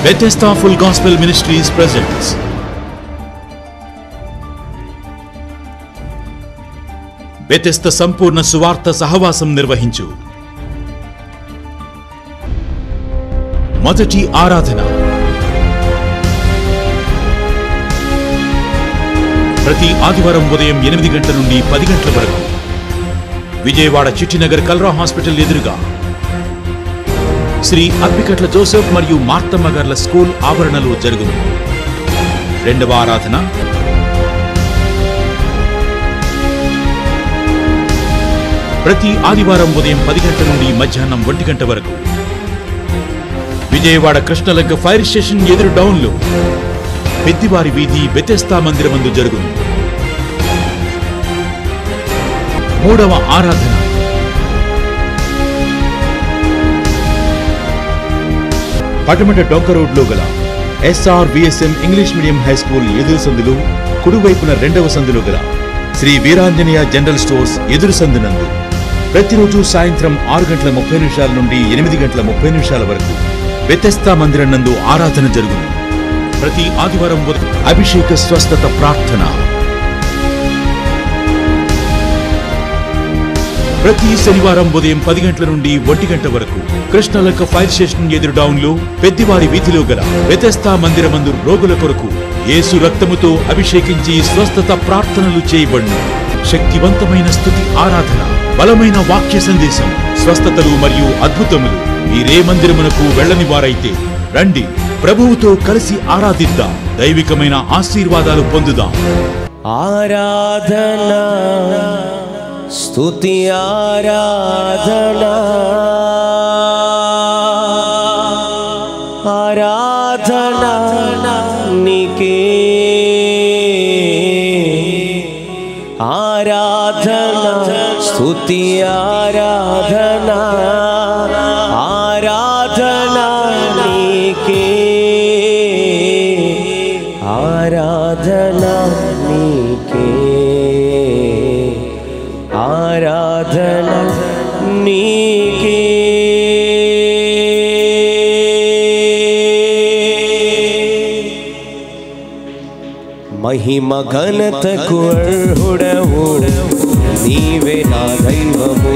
Bethesda Full Gospel Ministries presents Bethesda సంపూర్ణ సువార్త సహవాసం నిర్వహించు మొదటి ఆరాధన ప్రతి ఆదివారం ఉదయం ఎనిమిది గంటల నుండి పది గంటల వరకు విజయవాడ చిట్టినగర్ కల్రా హాస్పిటల్ ఎదురుగా శ్రీ అప్పికట్ల జోసెఫ్ మరియు మార్తమ్మ గార్ల స్కూల్ ఆవరణలో జరుగును రెండవ ఆరాధన ప్రతి ఆదివారం ఉదయం పది గంటల నుండి మధ్యాహ్నం ఒంటి గంట వరకు విజయవాడ కృష్ణలంక ఫైర్ స్టేషన్ ఎదురు డౌన్లో పెద్దివారి వీధి బెతెస్తా మందిరమందు జరుగును మూడవ ఆరాధన పటమట డొంక రోడ్లో గల S R V S M English medium high school ఎదురు సందులు కుడివైపున రెండవ సందులో గల శ్రీ వీరాంజనేయ జనరల్ స్టోర్స్ ఎదురు సందునందు ప్రతిరోజు సాయంత్రం ఆరు గంటల ముప్పై నిమిషాల నుండి ఎనిమిది గంటల ముప్పై నిమిషాల వరకు వ్యతస్థా మందిరం నందు ఆరాధన జరుగును ప్రతి ఆదివారం ఉదయం అభిషేక స్వస్థత ప్రార్థన ప్రతి శనివారం ఉదయం పది గంటల నుండి ఒంటి గంట వరకు కృష్ణలక్క ఫైర్ స్టేషన్ ఎదురు డౌన్లో పెద్దివారి వీధిలో గల వ్యతస్థా మందిరమందు రోగుల కొరకు యేసు రక్తముతో అభిషేకించి స్వస్థత ప్రార్థనలు చేయబడును శక్తివంతమైన స్థుతి ఆరాధన బలమైన వాక్య సందేశం స్వస్థతలు మరియు అద్భుతములు మీరే మందిరమునకు వెళ్ళని వారైతే రండి ప్రభువుతో కలిసి ఆరాధిద్దాం దైవికమైన ఆశీర్వాదాలు పొందుదాం ఆరాధన స్తుతి ఆరాధన ఆరాధన నీకే ఆరాధన స్తుతి ఆరాధన ఆరాధన నీకే ఆరాధన నీకే ఆరాధన నీకే మహిమ ఘనతకు అర్హుడవు నీవే నా దైవము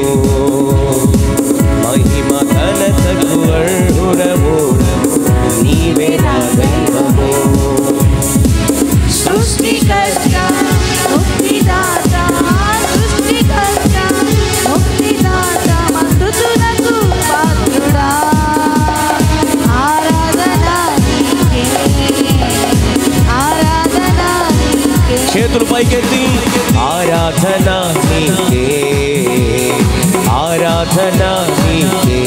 మహిమ ఘనతకు అర్హుడవు నీవే నా దైవము సృష్టికర్త ముక్తిదాత సృష్టికర్త ముక్తిదాత మస్తుతులకు పాత్రుడా ఆరాధన నీకే ఆరాధన నీకే చేతులు పైకెత్తి ఆరాధన నీకే ఆరాధన నీకే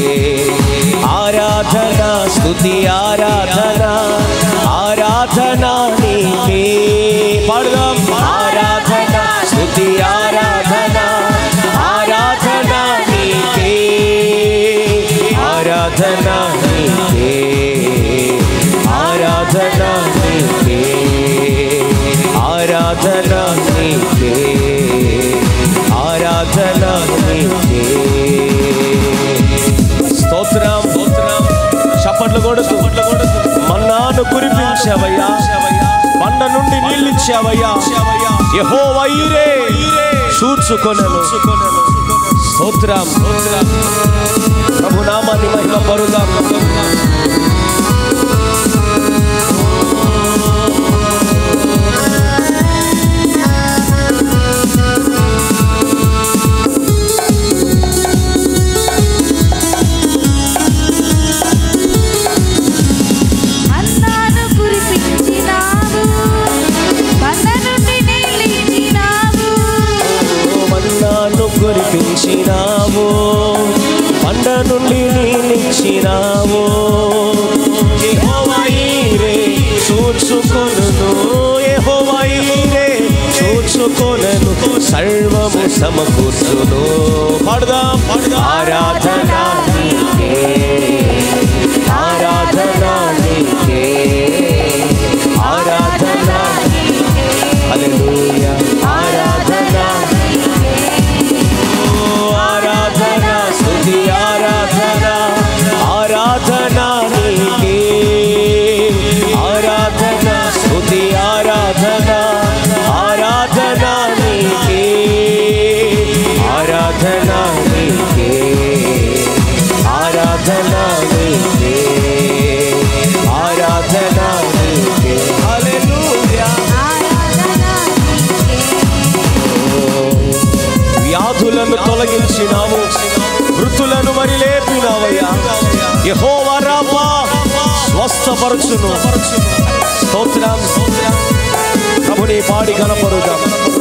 ఆరాధన స్తుతి ఆరాధన ఆరాధన నీకే పాడుదాం ఆరాధన స్తుతి ఆరాధన ఆరాధన నీకే ఆరాధన నీకే ఆరాధన నీకే ఆరాధన నీకే ఆరాధన నీకే స్తోత్రం స్తోత్రం చప్పట్లు కొడుతూ మన్నాను కురిపించావయ్యా బండ నుండి నీళ్ళు ఇచ్చావయ్యా యహో వైరే చూచుకొనను స్తోత్రం ప్రభు నామాన్ని మహిమ పరుదాం అన్నాను కురిపించినావు బండ నుండి నీళ్ళిచ్చినావు మన్నాను కురిపించినావు పండ నుండి నీళ్ళిచ్చినావు యెహోవాయీరే చూచుకొనును యెహోవాయీరే చూచుకొనను సర్వము సమకూర్చును పాడుదాం ఆరాధన నీకే ఆరాధన నీకే ఆరాధన హల్లెలూయా ఆరాధన ఆరాధన స్తుతి ఆరాధన ఆరాధన నీకే స్వస్థపరచును స్తోత్రం ప్రభుని పాడి కనపరుదాం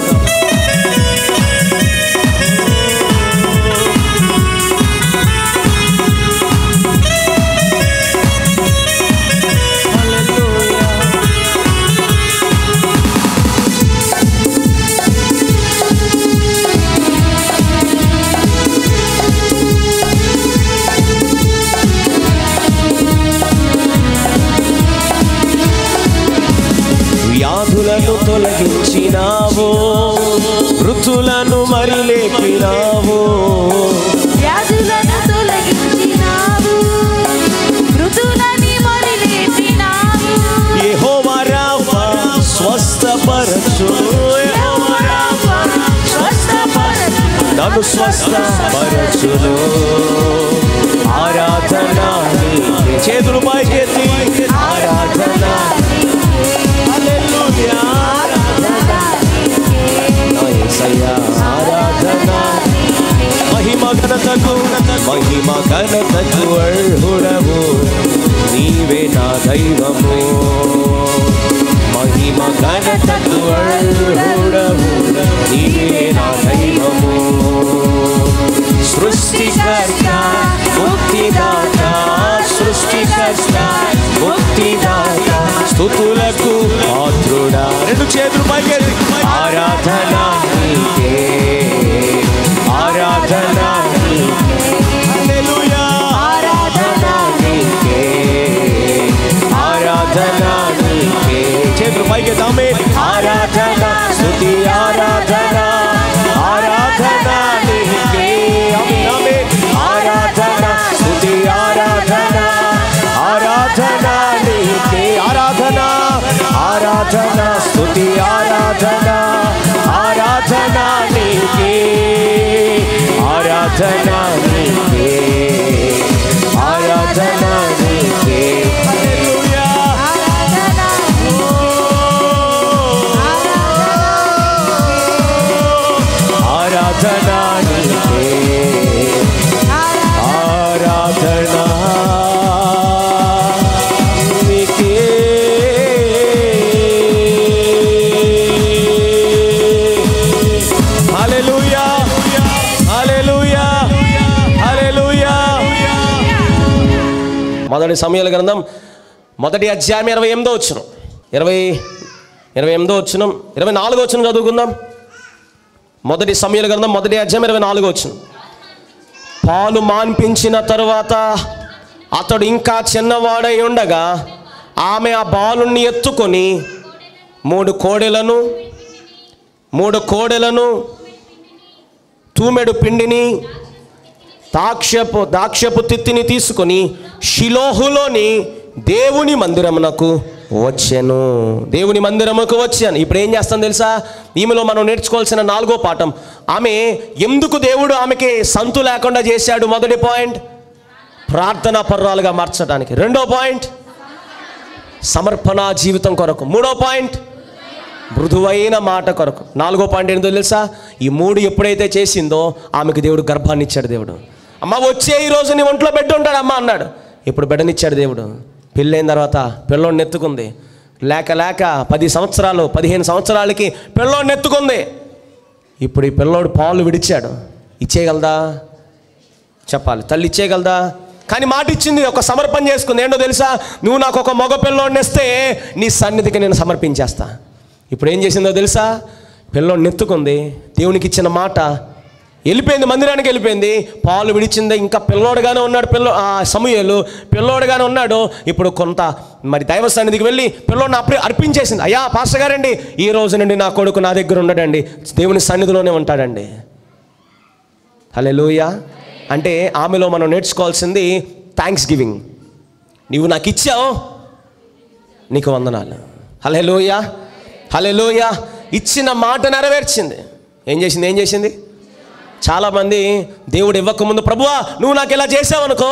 వ్యాధులను తొలగించినావు వృద్ధులను మరి లేపినావు వ్యాధులను తొలగించినావు మృదులని మరి లేపినావు యెహోవా రాఫా స్వస్థపరచు యెహోవా రాఫా స్వస్థపరచు నన్ను స్వస్థపరచును ఆరాధన నీకే. చేతులు పైకెత్తి ఆరాధన హల్లెలూయా. నా యేసయ్యా, ఆరాధన మహిమ ఘనతకు మహిమ ఘనతకు అర్హుడవు నీవే నా దైవము మహిమ ఘనతకు అర్హుడవు నీవే నా దైవము సృష్టికర్త ముక్తిదాత సృష్టికర్త ముక్తిదాత స్థుతులకు పాత్రుడా రెండు చేతులు పైకెత్తి ఆరాధన నీకే ఆరాధన నీకే హల్లెలూయా ఆరాధన నీకే ఆరాధన నీకే చేతులు పైకి తామే ఆరాధన స్తుతి ఆరాధన ఆరాధన నీకే ఆమె ఆమె ఆరాధన స్తుతి ఆరాధన ఆరాధన నీకే ఆరాధన ఆరాధన స్తుతి ఆరాధన ఆరాధన నీకే ఆరాధన నీకే ఆరాధన నీకే హల్లెలూయా ఆరాధన నీకే ఆరాధన నీకే హల్లెలూయా హల్లెలూయా హల్లెలూయా మొదటి సమయాల గ్రంథం మొదటి అధ్యాయం ఇరవై ఎనిమిదో వచ్చును ఇరవై ఇరవై ఎనిమిదో వచ్చును ఇరవై నాలుగో వచ్చును చదువుకుందాం మొదటి సమయాల గ్రంథం మొదటి అధ్యాయం ఇరవై నాలుగో వచ్చును పాలు మాన్పించిన తరువాత అతడు ఇంకా చిన్నవాడై ఉండగా ఆమె ఆ బాలుణ్ణి ఎత్తుకొని మూడు కోడెలను మూడు కోడెలను తూమెడు పిండిని దాక్షపు దాక్షపు తిత్తిని తీసుకొని షిలోహులోని దేవుని మందిరమునకు వచ్చాను దేవుని మందిరముకు వచ్చాను ఇప్పుడు ఏం చేస్తాను తెలుసా ఈమెలో మనం నేర్చుకోవాల్సిన నాలుగో పాఠం ఆమె ఎందుకు దేవుడు ఆమెకి సంతు లేకుండా చేశాడు మొదటి పాయింట్ ప్రార్థనా పర్రాలుగా మార్చడానికి రెండో పాయింట్ సమర్పణ జీవితం కొరకు మూడో పాయింట్ మృదువైన మాట కొరకు నాలుగో పాయింట్ ఏంటో తెలుసా ఈ మూడు ఎప్పుడైతే చేసిందో ఆమెకు దేవుడు గర్భాన్ని ఇచ్చాడు దేవుడు అమ్మ వచ్చే ఈ రోజు నీ ఒంట్లో బిడ్డ ఉంటాడు అమ్మ అన్నాడు ఇప్పుడు బిడ్డనిచ్చాడు దేవుడు పెళ్ళైన తర్వాత పిల్లోడిని ఎత్తుకుంది లేక లేక పది సంవత్సరాలు పదిహేను సంవత్సరాలకి పిల్లోడిని ఎత్తుకుంది ఇప్పుడు ఈ పిల్లోడు పాలు విడిచాడు ఇచ్చేయగలదా చెప్పాలి తల్లి ఇచ్చేయగలదా కానీ మాట ఇచ్చింది ఒక సమర్పణ చేసుకుంది ఏంటో తెలుసా నువ్వు నాకు ఒక మగ పిల్లోడిని ఇస్తే నీ సన్నిధికి నేను సమర్పించేస్తా ఇప్పుడు ఏం చేసిందో తెలుసా పిల్లోడిని ఎత్తుకుంది దేవునికి ఇచ్చిన మాట వెళ్ళిపోయింది మందిరానికి వెళ్ళిపోయింది పాలు విడిచింది ఇంకా పిల్లోడుగానే ఉన్నాడు పిల్ల ఆ సమూహలు పిల్లోడుగానే ఉన్నాడు ఇప్పుడు కొంత మరి దైవ సన్నిధికి వెళ్ళి పిల్లోడిని అప్పుడు అర్పించేసింది అయ్యా పాస్టర్ గారండి ఈ రోజు నుండి నా కొడుకు నా దగ్గర ఉన్నాడండి దేవుని సన్నిధిలోనే ఉంటాడండి హలెలూయ అంటే ఆమెలో మనం నేర్చుకోవాల్సింది థ్యాంక్స్ గివింగ్ నీవు నాకు ఇచ్చావు నీకు వందనాలు హలెలూయ హలెలూయ ఇచ్చిన మాట నెరవేర్చింది ఏం చేసింది ఏం చేసింది చాలామంది దేవుడు ఇవ్వకముందు ప్రభువా నువ్వు నాకు ఇలా చేసావు అనుకో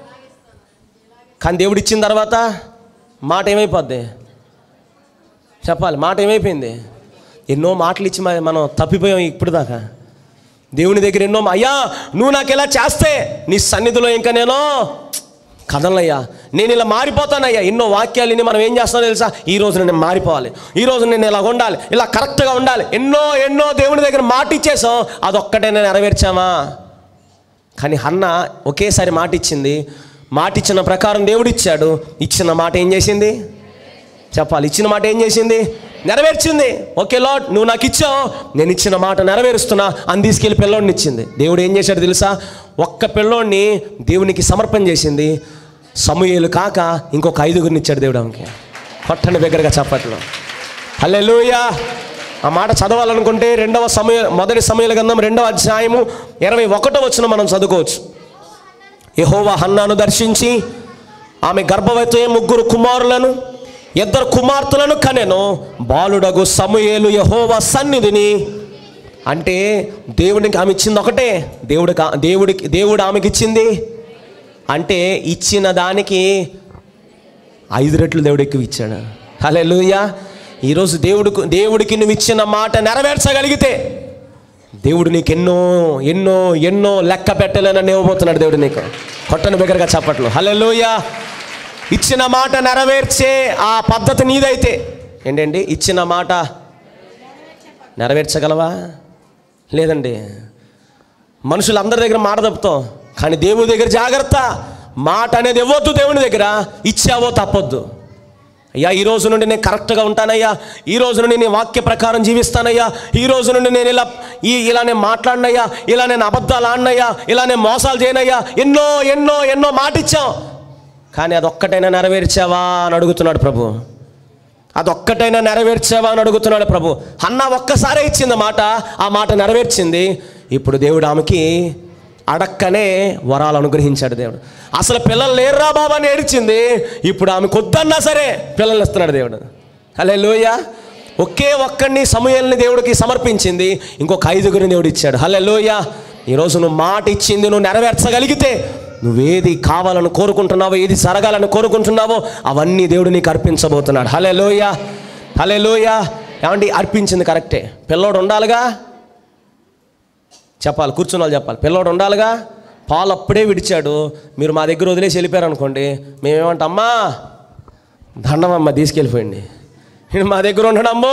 కానీ దేవుడు ఇచ్చిన తర్వాత మాట ఏమైపోద్ది చెప్పాలి మాట ఏమైపోయింది ఎన్నో మాటలు ఇచ్చి మ- మనం తప్పిపోయాం ఇప్పుడు దాకా దేవుని దగ్గర ఎన్నో అయ్యా నువ్వు నాకు ఇలా చేస్తే నీ సన్నిధిలో ఇంకా నేను కదలయ్యా నేను ఇలా మారిపోతానయ్యా ఎన్నో వాక్యాలు విని మనం ఏం చేస్తామో తెలుసా ఈ రోజు నేను మారిపోవాలి ఈ రోజు నేను ఇలా ఉండాలి ఇలా కరెక్ట్గా ఉండాలి ఎన్నో ఎన్నో దేవుని దగ్గర మాట ఇచ్చేసాం అదొక్కటైనా నెరవేర్చామా కానీ హన్న ఒకేసారి మాట ఇచ్చింది మాట ఇచ్చిన ప్రకారం దేవుడు ఇచ్చాడు ఇచ్చిన మాట ఏం చేసింది చెప్పాలి ఇచ్చిన మాట ఏం చేసింది నెరవేర్చింది ఓకే లాడ్ నువ్వు నాకు ఇచ్చావు నేను ఇచ్చిన మాట నెరవేరుస్తున్నా అని తీసుకెళ్ళి పిల్లోడిని ఇచ్చింది దేవుడు ఏం చేశాడు తెలుసా ఒక్క పిల్లోడిని దేవునికి సమర్పణ చేసింది సమూయేలు కాక ఇంకొక ఐదుగురిని ఇచ్చాడు దేవుడు ఆమెకి కొట్టని దగ్గరగా చెప్పట్లో హల్లెలూయా ఆ మాట చదవాలనుకుంటే రెండవ సమయ మొదటి సమయాల గంధం రెండవ అధ్యాయము ఇరవై ఒకటో వచ్చిన మనం చదువుకోవచ్చు యెహోవా హన్నాను దర్శించి ఆమె గర్భవతి ముగ్గురు కుమారులను ఇద్దరు కుమార్తెలను కనెను బాలుడగు సమూయేలు యెహోవా సన్నిధిని అంటే దేవునికి ఆమె ఇచ్చింది ఒకటే దేవుడికి దేవుడికి దేవుడు ఆమెకి ఇచ్చింది అంటే ఇచ్చిన దానికి ఐదు రెట్లు దేవుడు ఎక్కువ ఇచ్చాడు హలే ఈరోజు దేవుడికి దేవుడికి నువ్వు ఇచ్చిన మాట నెరవేర్చగలిగితే దేవుడు నీకు ఎన్నో ఎన్నో ఎన్నో లెక్క పెట్టలేనని ఇవ్వబోతున్నాడు దేవుడు నీకు కొట్టని బిగ్గరగా చెప్పట్లు హల్లెలూయ ఇచ్చిన మాట నెరవేర్చే ఆ పద్ధతి నీదైతే ఏంటండి ఇచ్చిన మాట నెరవేర్చగలవా లేదండి మనుషులందరి దగ్గర మాట తప్పుతాం కానీ దేవుడి దగ్గర జాగ్రత్త మాట అనేది ఇవ్వద్దు దేవుని దగ్గర ఇచ్చావో తప్పొద్దు అయ్యా ఈ రోజు నుండి నేను కరెక్ట్గా ఉంటానయ్యా ఈ రోజు నుండి నేను వాక్య ప్రకారం జీవిస్తానయ్యా ఈ రోజు నుండి నేను ఇలా ఈ ఇలా నేను మాట్లాడినయ్యా ఇలా నేను అబద్ధాలు ఆడినయ్యా ఇలా నేను మోసాలు చేయనయ్యా ఎన్నో ఎన్నో ఎన్నో మాట ఇచ్చాం కానీ అదొక్కటైనా నెరవేర్చావా అని అడుగుతున్నాడు ప్రభు అదొక్కటైనా నెరవేర్చావా అని అడుగుతున్నాడు ప్రభు అన్న ఒక్కసారే ఇచ్చింది మాట ఆ మాట నెరవేర్చింది ఇప్పుడు దేవుడు ఆమెకి అడక్కనే వరాలు అనుగ్రహించాడు దేవుడు అసలు పిల్లలు లేరురా బాబా అని ఏడిచింది ఇప్పుడు ఆమె కొద్దన్నా సరే పిల్లలు ఇస్తున్నాడు దేవుడు అలే లోయ ఒకే ఒక్కడిని సమయాల్ని దేవుడికి సమర్పించింది ఇంకొక ఐదుగురిని దేవుడు ఇచ్చాడు హలే లోయ ఈరోజు నువ్వు మాట ఇచ్చింది నువ్వు నెరవేర్చగలిగితే నువ్వేది కావాలని కోరుకుంటున్నావో ఏది జరగాలని కోరుకుంటున్నావో అవన్నీ దేవుడు నీకు అర్పించబోతున్నాడు హలే లోయ హలే లోయ ఏమండి అర్పించింది కరెక్టే పిల్లోడు ఉండాలిగా చెప్పాలి కూర్చున్న వాళ్ళు చెప్పాలి పిల్లోడు ఉండాలిగా పాలు అప్పుడే విడిచాడు మీరు మా దగ్గర వదిలేసి వెళ్ళిపోయారు అనుకోండి మేమేమంటాం అమ్మా దండమమ్మ తీసుకెళ్ళిపోయింది నేను మా దగ్గర ఉండడమ్మో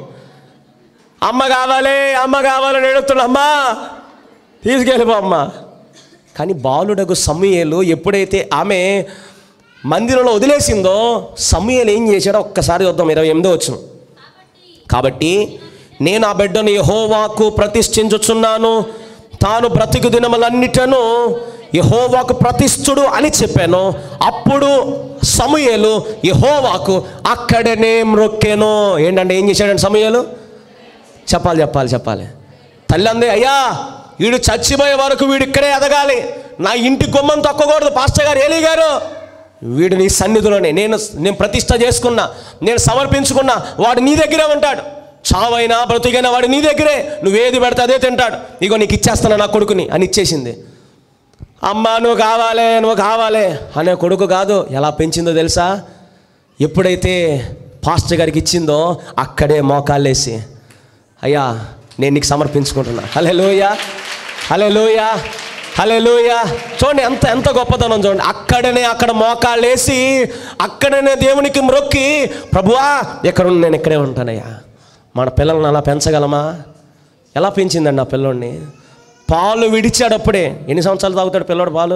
అమ్మ కావాలి అమ్మ కావాలని ఎడుతున్నా అమ్మా తీసుకెళ్ళిపో అమ్మ కానీ బాలుడకు సమూయేలు ఎప్పుడైతే ఆమె మందిరంలో వదిలేసిందో సమూయేలు ఏం చేశాడో ఒక్కసారి చూద్దాం ఇరవై ఎనిమిదో వచ్చిన కాబట్టి నేను ఆ బిడ్డను యహోవాకు ప్రతిష్ఠించుచున్నాను తాను బ్రతికు దినములన్నిటను యహోవాకు ప్రతిష్ఠుడు అని చెప్పాను అప్పుడు సమూయేలు యహోవాకు అక్కడనే మ్రొక్కెను ఏంటంటే ఏం చేశాడండి సమూయేలు చెప్పాలి చెప్పాలి చెప్పాలి తల్లి అంది అయ్యా వీడు చచ్చిపోయే వరకు వీడు ఇక్కడే ఎదగాలి నా ఇంటి గుమ్మం తొక్కకూడదు పాస్టర్ గారు ఏలీ గారు వీడు నీ సన్నిధిలోనే నేను నేను ప్రతిష్ట చేసుకున్నా నేను సమర్పించుకున్నా వాడు నీ దగ్గరే ఉంటాడు చావైనా బ్రతికైనా వాడు నీ దగ్గరే నువ్వేది పెడితే అదే తింటాడు ఇగో నీకు ఇచ్చేస్తాను నా కొడుకుని అని ఇచ్చేసింది అమ్మ నువ్వు కావాలే నువ్వు కావాలే అనే కొడుకు కాదు ఎలా పెంచిందో తెలుసా ఎప్పుడైతే పాస్టర్ గారికి ఇచ్చిందో అక్కడే మోకాళ్ళేసి అయ్యా నేను నీకు సమర్పించుకుంటున్నా హలే లోయ హలే లోయ హలే లోయ చూడండి ఎంత ఎంత గొప్పతనం చూడండి అక్కడనే అక్కడ మోకాళ్ళేసి అక్కడనే దేవునికి మ్రొక్కి ప్రభువా ఎక్కడ ఉండి నేను ఇక్కడే ఉంటానయ్యా మన పిల్లల్ని అలా పెంచగలమా ఎలా పెంచిందండి ఆ పిల్లోడిని పాలు విడిచాడు అప్పుడే ఎన్ని సంవత్సరాలు తాగుతాడు పిల్లోడు పాలు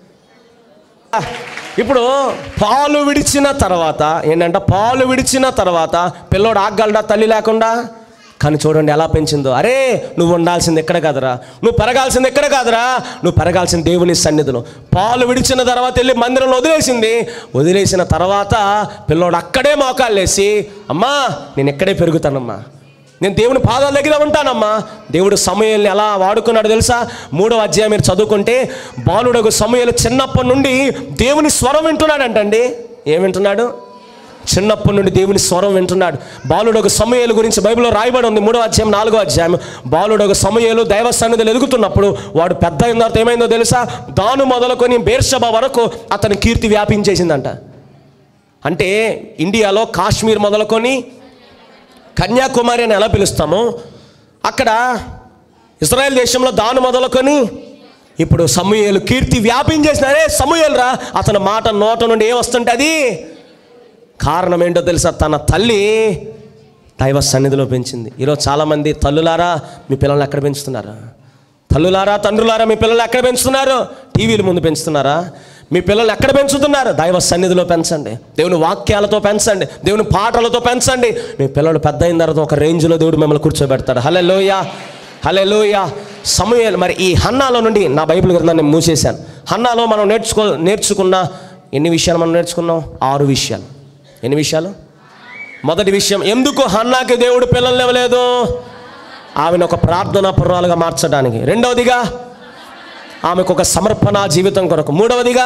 ఇప్పుడు పాలు విడిచిన తర్వాత ఏంటంటే పాలు విడిచిన తర్వాత పిల్లోడు ఆగలడా తల్లి లేకుండా కానీ చూడండి ఎలా పెంచిందో అరే నువ్వు ఉండాల్సింది ఎక్కడ కాదురా నువ్వు పెరగాల్సింది ఎక్కడ కాదురా నువ్వు పెరగాల్సింది దేవుని సన్నిధిలో పాలు విడిచిన తర్వాత వెళ్ళి మందిరంలో వదిలేసింది వదిలేసిన తర్వాత పిల్లోడు అక్కడే మోకాళ్ళేసి అమ్మా నేను ఎక్కడే పెరుగుతానమ్మా నేను దేవుని పాదాల దగ్గర ఉంటానమ్మా దేవుడు సమయాల్ని ఎలా వాడుకున్నాడు తెలుసా మూడవ అధ్యాయం మీరు చదువుకుంటే బాలుడకు సమయాలు చిన్నప్పటి నుండి దేవుని స్వరం వింటున్నాడంటండి ఏం వింటున్నాడు చిన్నప్పటి నుండి దేవుని స్వరం వింటున్నాడు బాలుడొక సమయాల గురించి బైబిల్లో రాయబడి ఉంది మూడో అధ్యాయం నాలుగో అధ్యాయం బాలుడొక సమయాలు దైవ సన్నిధిలో ఎదుగుతున్నప్పుడు వాడు పెద్ద అయిన తర్వాత ఏమైందో తెలుసా దాను మొదలుకొని బేర్షబ వరకు అతని కీర్తి వ్యాపించేసిందంట అంటే ఇండియాలో కాశ్మీర్ మొదలుకొని కన్యాకుమారి అని ఎలా పిలుస్తామో అక్కడ ఇజ్రాయెల్ దేశంలో దాను మొదలుకొని ఇప్పుడు సమూహలు కీర్తి వ్యాపించేసిన అరే సమూహలు రా అతని మాట నోట నుండి ఏమొస్తుంటే అది కారణం ఏంటో తెలుసా తన తల్లి దైవ సన్నిధిలో పెంచింది ఈరోజు చాలామంది తల్లులారా మీ పిల్లల్ని ఎక్కడ పెంచుతున్నారా తల్లులారా తండ్రులారా మీ పిల్లల్ని ఎక్కడ పెంచుతున్నారు టీవీల ముందు పెంచుతున్నారా మీ పిల్లల్ని ఎక్కడ పెంచుతున్నారు దైవ సన్నిధిలో పెంచండి దేవుని వాక్యాలతో పెంచండి దేవుని పాటలతో పెంచండి మీ పిల్లలు పెద్ద అయిన తర్వాత ఒక రేంజ్లో దేవుడు మిమ్మల్ని కూర్చోబెడతాడు హలే లోయ హలే లోయ సమయాలు మరి ఈ హన్నాలో నుండి నా బైబిల్ గ్రంథాన్ని మూసేశాను హన్నాలో మనం నేర్చుకో నేర్చుకున్న ఎన్ని విషయాలు మనం నేర్చుకున్నాం ఆరు విషయాలు ఎన్ని విషయాలు మొదటి విషయం ఎందుకు హన్నాకి దేవుడు పిల్లల్ని ఇవ్వలేదు ఆమెను ఒక ప్రార్థనా పుర్రాలుగా మార్చడానికి రెండవదిగా ఆమెకు ఒక సమర్పణ జీవితం కొరకు మూడవదిగా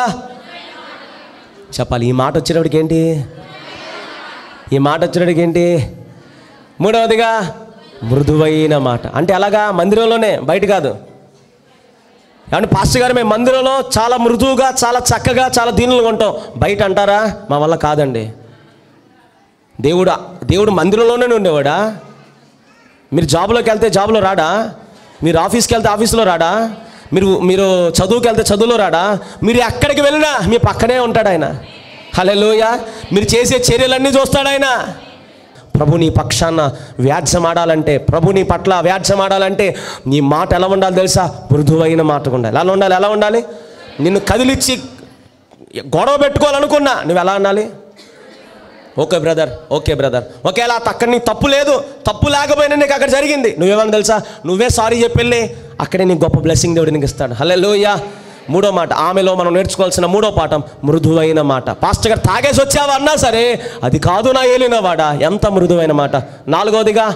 చెప్పాలి ఈ మాట వచ్చేటప్పటికి ఏంటి ఈ మాట వచ్చేటప్పటికి ఏంటి మూడవదిగా మృదువైన మాట అంటే అలాగా మందిరంలోనే బయట కాదు ఏమంటే పాస్టర్ గారు మేము మందిరంలో చాలా మృదువుగా చాలా చక్కగా చాలా దీనులుగా ఉంటాం బయట అంటారా మా వల్ల కాదండి దేవుడు దేవుడు మందిరంలోనే ఉండేవాడా మీరు జాబ్లోకి వెళ్తే జాబ్లో రాడా మీరు ఆఫీస్కి వెళ్తే ఆఫీస్లో రాడా మీరు మీరు చదువుకి వెళ్తే చదువులో రాడా మీరు ఎక్కడికి వెళ్ళినా మీ పక్కనే ఉంటాడు ఆయన హలోయ మీరు చేసే చర్యలన్నీ చూస్తాడు ఆయన ప్రభు నీ పక్షాన వ్యాజ్యమాడాలంటే ప్రభు నీ పట్ల వ్యాజ్యమాడాలంటే నీ మాట ఎలా ఉండాలి తెలుసా మృదువైన మాట ఉండాలి ఎలా ఉండాలి ఎలా ఉండాలి నిన్ను కదిలిచ్చి గొడవ పెట్టుకోవాలనుకున్నా నువ్వు ఎలా ఉండాలి ఓకే బ్రదర్ ఓకే బ్రదర్ ఒకేలా అక్కడ నీ తప్పు లేదు తప్పు లేకపోయినా నీకు అక్కడ జరిగింది నువ్వేమన్నా తెలుసా నువ్వే సారీ చెప్పెళ్ళి అక్కడే నీకు గొప్ప బ్లెస్సింగ్ దేవుడు నీకు ఇస్తాడు హలే లోయ మూడో మాట ఆమెలో మనం నేర్చుకోవాల్సిన మూడో పాఠం మృదువైన మాట పాస్టర్ గారు తాగేసి వచ్చావా అన్నా సరే అది కాదు నా ఏలినవాడా ఎంత మృదువైన మాట నాలుగవదిగా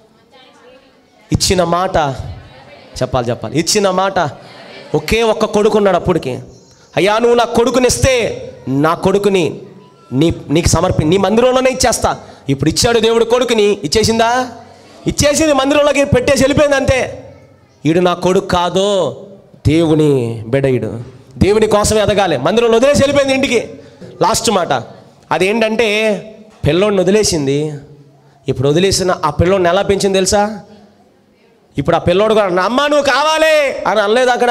ఇచ్చిన మాట చెప్పాలి చెప్పాలి ఇచ్చిన మాట ఒకే ఒక్క కొడుకున్నాడు అప్పటికి అయ్యా నువ్వు నా కొడుకునిస్తే నా కొడుకుని నీ నీకు సమర్పి నీ మందిరంలోనే ఇచ్చేస్తా ఇప్పుడు ఇచ్చాడు దేవుడు కొడుకుని ఇచ్చేసిందా ఇచ్చేసింది మందిరంలోకి పెట్టేసి వెళ్ళిపోయింది అంతే ఈడు నా కొడుకు కాదో దేవుని బిడయుడు దేవుని కోసం ఎదగాలి మందిరంలో వదిలేసి వెళ్ళిపోయింది ఇంటికి లాస్ట్ మాట అదేంటంటే పిల్లోడిని వదిలేసింది ఇప్పుడు వదిలేసిన ఆ పిల్లోడిని ఎలా పెంచింది తెలుసా ఇప్పుడు ఆ పిల్లోడు కూడా "నా అమ్మ నువ్వు కావాలి అని అనలేదు అక్కడ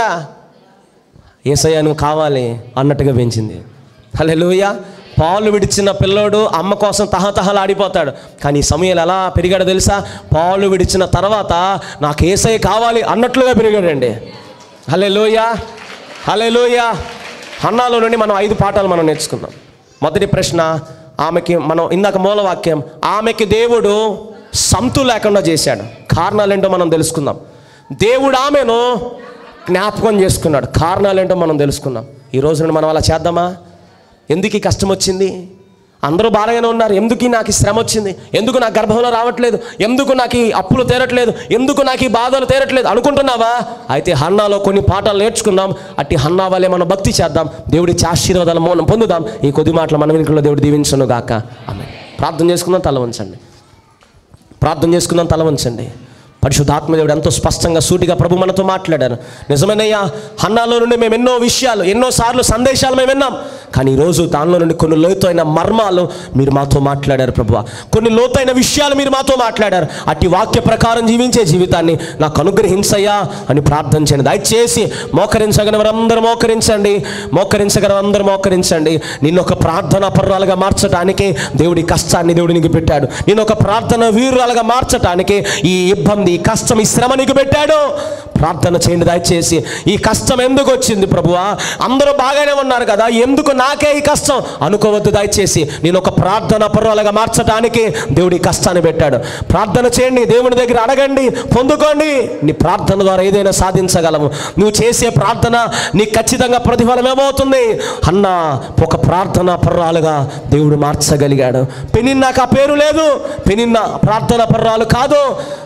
ఏసయ్య నువ్వు కావాలి అన్నట్టుగా పెంచింది హల్లెలూయ పాలు విడిచిన పిల్లోడు అమ్మ కోసం తహతహలు ఆడిపోతాడు కానీ ఈ సమయంలో ఎలా పెరిగాడో తెలుసా పాలు విడిచిన తర్వాత నాకు ఏసయ్య కావాలి అన్నట్లుగా పెరిగాడండి హల్లెలూయ హల్లెలూయ హన్నాలో నుండి మనం ఐదు పాఠాలు మనం నేర్చుకుందాం మొదటి ప్రశ్న ఆమెకి మనం ఇందాక మూలవాక్యం ఆమెకి దేవుడు సంతు లేకుండా చేశాడు కారణాలు ఏంటో మనం తెలుసుకుందాం దేవుడు ఆమెను జ్ఞాపకం చేసుకున్నాడు కారణాలు ఏంటో మనం తెలుసుకుందాం ఈ రోజు నుండి మనం అలా చేద్దామా ఎందుకు ఈ కష్టం వచ్చింది అందరూ బాగానే ఉన్నారు ఎందుకు ఈ నాకు ఈ శ్రమ వచ్చింది ఎందుకు నా గర్భంలో రావట్లేదు ఎందుకు నాకు ఈ అప్పులు తీరట్లేదు ఎందుకు నాకు ఈ బాధలు తీరట్లేదు అనుకుంటున్నావా అయితే హన్నాలో కొన్ని పాఠాలు నేర్చుకుందాం అట్టి హన్నా వల్లే మనం భక్తి చేద్దాం దేవుడిచ్చి ఆశీర్వాదాలు మనం పొందుదాం ఈ కొద్ది మాటలు మన వెనుకలో దేవుడు దీవించను గాక ఆమె ప్రార్థన చేసుకుందాం తల వంచండి ప్రార్థన చేసుకుందాం తల వంచండి పరిశుద్ధాత్మదేవుడు ఎంతో స్పష్టంగా సూటిగా ప్రభు మనతో మాట్లాడారు నిజమేనయ్యా హన్నాలో నుండి మేము ఎన్నో విషయాలు ఎన్నో సార్లు సందేశాలు మేము విన్నాం కానీ ఈరోజు దానిలో నుండి కొన్ని లోతైన మర్మాలు మీరు మాతో మాట్లాడారు ప్రభు కొన్ని లోతైన విషయాలు మీరు మాతో మాట్లాడారు అట్టి వాక్య ప్రకారం జీవించే జీవితాన్ని నాకు అనుగ్రహించయ్యా అని ప్రార్థన చేయండి దయచేసి మోకరించగల వారందరూ మోకరించండి మోకరించగల వారందరూ మోకరించండి నిన్ను ఒక ప్రార్థన పర్రాలుగా మార్చడానికి దేవుడి కష్టాన్ని దేవుడు నీకు పెట్టాడు నేను ఒక ప్రార్థన వీరురాలుగా మార్చడానికి ఈ ఇబ్బంది ఈ కష్టం ఈ శ్రమ నీకు పెట్టాడు ప్రార్థన చేయండి దయచేసి ఈ కష్టం ఎందుకు వచ్చింది ప్రభువా అందరూ బాగానే ఉన్నారు కదా ఎందుకు నాకే ఈ కష్టం అనుకోవద్దు దయచేసి నేను ఒక ప్రార్థన పర్వాలుగా మార్చడానికి దేవుడు ఈ కష్టాన్ని పెట్టాడు ప్రార్థన చేయండి దేవుని దగ్గర అడగండి పొందుకోండి నీ ప్రార్థన ద్వారా ఏదైనా సాధించగలము నువ్వు చేసే ప్రార్థన నీకు ఖచ్చితంగా ప్రతిఫలం ఏమవుతుంది అన్న ఒక ప్రార్థన పర్రాలుగా దేవుడు మార్చగలిగాడు పెనిన్నాకు ఆ పేరు లేదు పెనిన్న ప్రార్థన పర్రాలు కాదు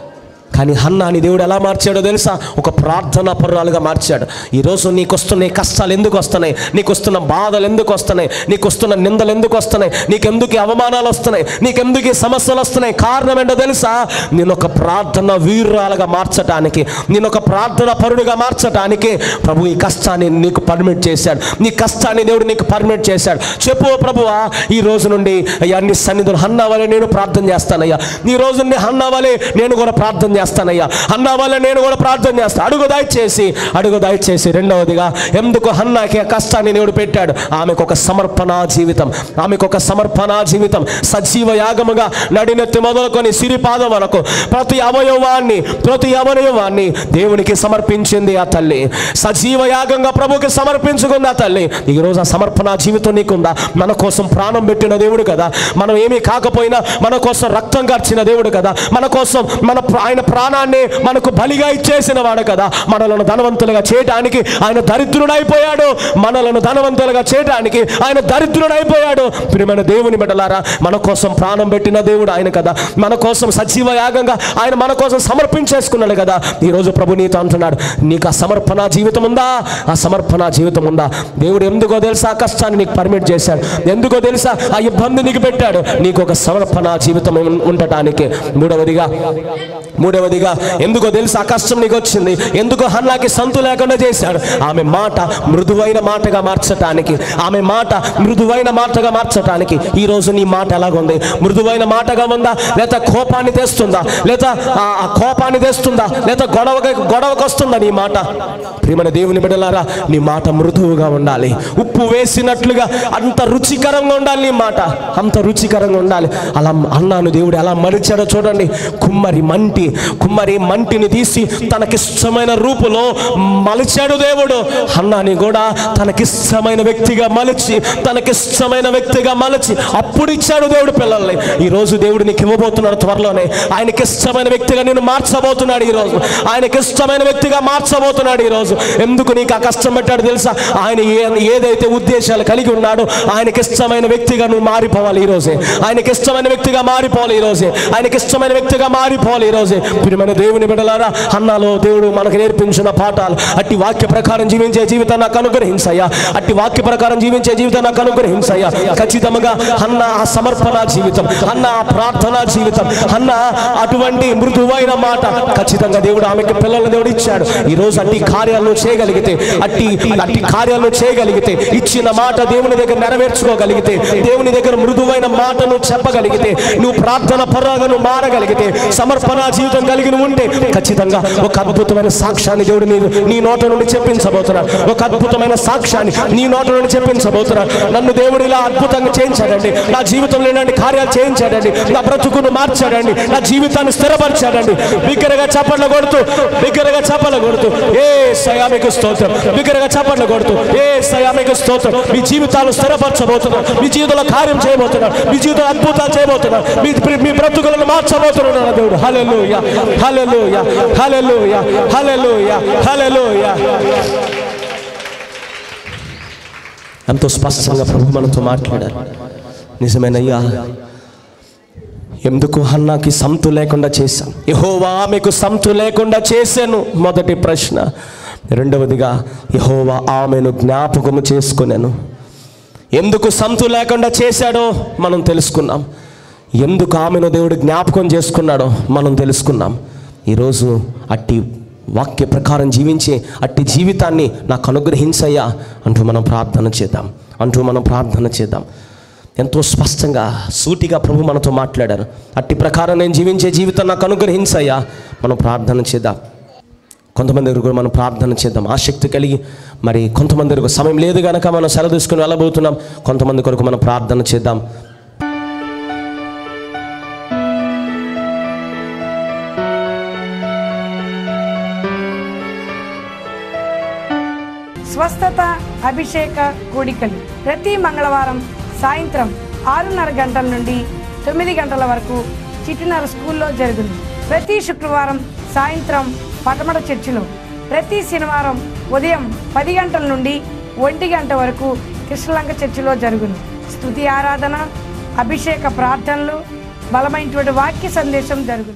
కానీ హన్నాని దేవుడు ఎలా మార్చాడో తెలుసా ఒక ప్రార్థన పర్రాలుగా మార్చాడు ఈరోజు నీకు వస్తున్న ఈ కష్టాలు ఎందుకు వస్తున్నాయి నీకు వస్తున్న బాధలు ఎందుకు వస్తున్నాయి నీకు వస్తున్న నిందలు ఎందుకు వస్తున్నాయి నీకెందుకు ఈ అవమానాలు వస్తున్నాయి నీకెందుకు ఈ సమస్యలు వస్తున్నాయి కారణం ఏంటో తెలుసా నేను ఒక ప్రార్థన వీరురాలుగా మార్చటానికి నేను ఒక ప్రార్థన పరుడుగా మార్చటానికి ప్రభు ఈ కష్టాన్ని నీకు పర్మిట్ చేశాడు నీ కష్టాన్ని దేవుడు నీకు పర్మిట్ చేశాడు చెప్పు ప్రభువా ఈ రోజు నుండి అయ్యా నీ సన్నిధులు హన్నా వలె నేను ప్రార్థన చేస్తానయ్యా ఈ రోజు నుండి హన్నా వలె నేను కూడా ప్రార్థన చేస్తానయ్యా అన్న వల్ల నేను కూడా ప్రార్థన చేస్తాను అడుగు దయచేసి అడుగు దయచేసి రెండవదిగా ఎందుకు హన్నాకి ఆ కష్టాన్ని దేవుడు పెట్టాడు ఆమెకు ఒక సమర్పణ జీవితం ఆమెకు ఒక సమర్పణ జీవితం సజీవ యాగముగా నడినెత్తి మొదలుకొని సిరిపాదం వరకు ప్రతి అవయవాన్ని ప్రతి అవయవాన్ని దేవునికి సమర్పించింది ఆ తల్లి సజీవ యాగంగా ప్రభుకి సమర్పించుకుంది ఆ తల్లి ఈరోజు ఆ సమర్పణ జీవితం నీకుందా మన కోసం ప్రాణం పెట్టిన దేవుడు కదా మనం ఏమీ కాకపోయినా మన కోసం రక్తం కార్చిన దేవుడు కదా మన కోసం మన ప్ర- ఆయన ప్రాణాన్ని మనకు బలిగా ఇచ్చేసిన వాడు కదా మనలను ధనవంతులుగా చేయటానికి ఆయన దరిద్రుడైపోయాడు మనలను ధనవంతులుగా చేయటానికి ఆయన దరిద్రుడైపోయాడు ప్రియమైన దేవుని బిడ్డలారా మన కోసం ప్రాణం పెట్టిన దేవుడు ఆయన కదా మన కోసం సజీవ యాగంగా ఆయన మన కోసం సమర్పించేసుకున్నాడు కదా ఈరోజు ప్రభు నీతో అంటున్నాడు నీకు ఆ సమర్పణ జీవితం ఉందా ఆ సమర్పణ జీవితం ఉందా దేవుడు ఎందుకో తెలుసా ఆ కష్టాన్ని నీకు పర్మిట్ చేశాడు ఎందుకో తెలుసా ఆ ఇబ్బంది నీకు పెట్టాడు నీకు ఒక సమర్పణ జీవితం ఉం- ఉండటానికి మూడవదిగా మూడవదిగా ఎందుకో తెలుసా ఆ కష్టం నీకు వచ్చింది ఎందుకో హన్నాకి సంతు లేకుండా చేశాడు ఆమె మాట మృదువైన మాటగా మార్చటానికి ఆమె మాట మృదువైన మాటగా మార్చటానికి ఈ రోజు నీ మాట ఎలాగుంది మృదువైన మాటగా ఉందా లేదా కోపాన్ని తెస్తుందా లేదా ఆ ఆ కోపాన్ని తెస్తుందా లేదా గొడవ గొడవకు వస్తుందా నీ మాట ప్రియమైన దేవుని బిడ్డలారా నీ మాట మృదువుగా ఉండాలి ఉప్పు వేసినట్లుగా అంత రుచికరంగా ఉండాలి నీ మాట అంత రుచికరంగా ఉండాలి అలా అన్నాను దేవుడు ఎలా మలిచాడో చూడండి కుమ్మరి మంటి కుమ్మరి మంటిని తీసి తనకిష్టమైన రూపులో మలిచాడు దేవుడు అన్నాని కూడా తనకిష్టమైన వ్యక్తిగా మలిచి తనకిష్టమైన వ్యక్తిగా మలచి అప్పుడు ఇచ్చాడు దేవుడు పిల్లల్ని ఈ రోజు దేవుడు నీకు ఇవ్వబోతున్నాడు త్వరలోనే ఆయనకి ఇష్టమైన వ్యక్తిగా నేను మార్చబోతున్నాడు ఈ రోజు ఆయనకి ఇష్టమైన వ్యక్తిగా మార్చబోతున్నాడు ఈ రోజు ఎందుకు నీకు ఆ కష్టం పెట్టాడు తెలుసా ఆయన ఏ- ఏదైతే ఉద్దేశాలు కలిగి ఉన్నాడో ఆయనకి ఇష్టమైన వ్యక్తిగా నువ్వు మారిపోవాలి ఈ రోజే ఆయనకి ఇష్టమైన వ్యక్తిగా మారిపోవాలి ఈ రోజే ఆయనకి ఇష్టమైన వ్యక్తిగా మారిపోవాలి ఈ రోజే ప్రియమైన దేవుని బిడ్డలారా అన్నాలో దేవుడు మనకు నేర్పించిన పాఠాలు అట్టి వాక్య ప్రకారం జీవించే జీవితం నాకు అనుగ్రహించయ్యా అట్టి వాక్య ప్రకారం జీవించే జీవితం నాకు అనుగ్రహించయ్యా ఖచ్చితంగా అన్న ఆ సమర్పణ జీవితం అన్న ఆ ప్రార్థన జీవితం అన్న అటువంటి మృదువైన మాట ఖచ్చితంగా దేవుడు ఆమెకి పిల్లలను దేవుడు ఇచ్చాడు ఈ రోజు అట్టి కార్యాలను చేయగలిగితే అట్టి అట్టి కార్యాలను చేయగలిగితే ఇచ్చిన మాట దేవుని దగ్గర నెరవేర్చుకోగలిగితే దేవుని దగ్గర మృదువైన మాటను చెప్పగలిగితే నువ్వు ప్రార్థన పరాగా నువ్వు మారగలిగితే సమర్పణ జీవితం కలిగి నువ్వు ఉంటే ఖచ్చితంగా ఒక అద్భుతమైన సాక్ష్యాన్ని దేవుడు నీ నీ నోట నుండి చెప్పించబోతున్నాడు ఒక అద్భుతమైన సాక్ష్యాన్ని నీ నోట నుండి చెప్పించబోతున్నాడు నన్ను దేవుడు ఇలా అద్భుతంగా చేయించాడండి నా జీవితంలో ఇలాంటి కార్యాలు చేయించాడండి నా బ్రతుకును మార్చాడండి నా జీవితాన్ని స్థిరపరిచాడండి బిగ్గరగా చప్పట్లు కొడుతూ బిగ్గరగా చప్పట్లు కొడుతూ ఏ సయామికి స్తోత్రం బిగ్గరగా చప్పట్లు కొడుతూ ఏ సయామికి స్తోత్రం మీ జీవితాలు స్థిరపరచబోతున్నారు మీ జీవితంలో కార్యం చేయబోతున్నారు మీ జీవితంలో అద్భుతాలు చేయబోతున్నారు మీ మీ బ్రతుకులను మార్చబోతున్నాడు నా దేవుడు హల్లెలూయా హల్లెలూయా హల్లెలూయా హల్లెలూయా హల్లెలూయా ఎంతో స్పష్టంగా ప్రభు మనతో మాట్లాడారు నిజమేనయ్యా ఎందుకు హన్నాకి సంతు లేకుండా చేశాను యహోవా ఆమెకు సంతు లేకుండా చేశాను మొదటి ప్రశ్న రెండవదిగా యహోవా ఆమెను జ్ఞాపకము చేసుకున్నాను ఎందుకు సంతు లేకుండా చేశాడో మనం తెలుసుకున్నాం ఎందుకు ఆమెను దేవుడు జ్ఞాపకం చేసుకున్నాడో మనం తెలుసుకున్నాం ఈరోజు అట్టి వాక్య ప్రకారం జీవించే అట్టి జీవితాన్ని నాకు అనుగ్రహించయ్యా అంటూ మనం ప్రార్థన చేద్దాం అంటూ మనం ప్రార్థన చేద్దాం ఎంతో స్పష్టంగా సూటిగా ప్రభు మనతో మాట్లాడారు అట్టి ప్రకారం నేను జీవించే జీవితం నాకు అనుగ్రహించయ్యా మనం ప్రార్థన చేద్దాం కొంతమంది దగ్గర కూడా మనం ప్రార్థన చేద్దాం ఆసక్తి కలిగి మరి కొంతమంది దగ్గర సమయం లేదు కనుక మనం సెలవు తీసుకుని వెళ్ళబోతున్నాం కొంతమంది కొరకు మనం ప్రార్థన చేద్దాం స్వస్థత అభిషేక కూడికలు ప్రతి మంగళవారం సాయంత్రం ఆరున్నర గంటల నుండి తొమ్మిది గంటల వరకు చిట్టినర స్కూల్లో జరుగును ప్రతి శుక్రవారం సాయంత్రం పటమట చర్చిలో ప్రతి శనివారం ఉదయం పది గంటల నుండి ఒంటి గంట వరకు కృష్ణలంక చర్చిలో జరుగును స్తుతి ఆరాధన అభిషేక ప్రార్థనలు బలమైనటువంటి వాక్య సందేశం జరుగును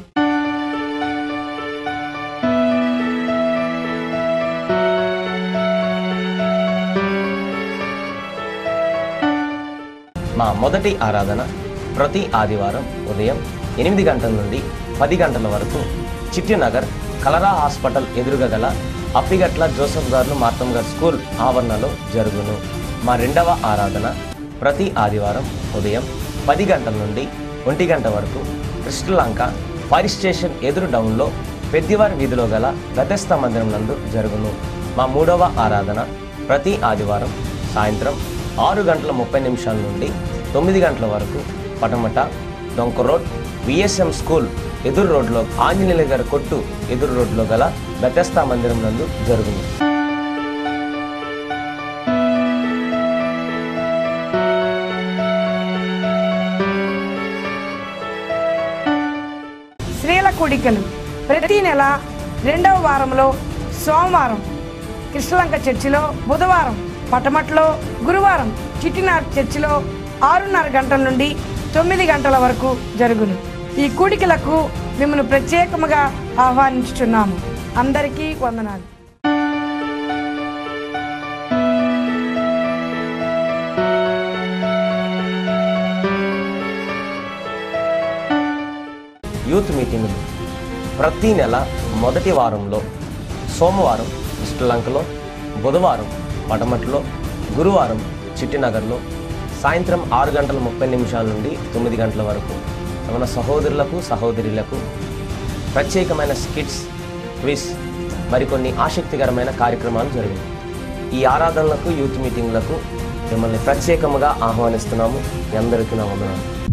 మా మొదటి ఆరాధన ప్రతి ఆదివారం ఉదయం ఎనిమిది గంటల నుండి పది గంటల వరకు చిట్టినగర్ కలరా హాస్పిటల్ ఎదురుగా గల అప్పిగట్ల జోసఫ్ గారు మార్తమ్ గారు స్కూల్ ఆవరణలో జరుగును మా రెండవ ఆరాధన ప్రతి ఆదివారం ఉదయం పది గంటల నుండి ఒంటి గంట వరకు కృష్ణలంక ఫైర్ స్టేషన్ ఎదురు డౌన్లో పెద్దివారి వీధిలో గల గతస్థ మందిరం నందు జరుగును మా మూడవ ఆరాధన ప్రతి ఆదివారం సాయంత్రం ఆరు గంటల ముప్పై నిమిషాల నుండి తొమ్మిది గంటల వరకు పటమట డొంక రోడ్ విఎస్ఎం స్కూల్ ఎదురు రోడ్లో ఆంజనేయుల గారి కొట్టు ఎదురు రోడ్లో గల బెతస్తా మందిరం నందు జరుగును స్త్రీల కూడికలు ప్రతి నెల రెండవ వారంలో సోమవారం కృష్ణలంక చర్చిలో బుధవారం పటమట్లో గురువారం చిట్టినార్ చర్చిలో ఆరున్నర గంటల నుండి తొమ్మిది గంటల వరకు జరుగును ఈ కూడికలకు మిమ్మల్ని ప్రత్యేకముగా ఆహ్వానించుచున్నాము అందరికీ వందనాలు యూత్ మీటింగులు ప్రతి నెల మొదటి వారంలో సోమవారం శ్రీలంకలో బుధవారం పడమట్లో గురువారం చిట్టినగర్లో సాయంత్రం ఆరు గంటల ముప్పై నిమిషాల నుండి తొమ్మిది గంటల వరకు మన సహోదరులకు సహోదరులకు ప్రత్యేకమైన స్కిట్స్ క్విజ్ మరికొన్ని ఆసక్తికరమైన కార్యక్రమాలు జరిగాయి ఈ ఆరాధనలకు యూత్ మీటింగ్లకు మిమ్మల్ని ప్రత్యేకముగా ఆహ్వానిస్తున్నాము మీ అందరికీ నా వందనాలు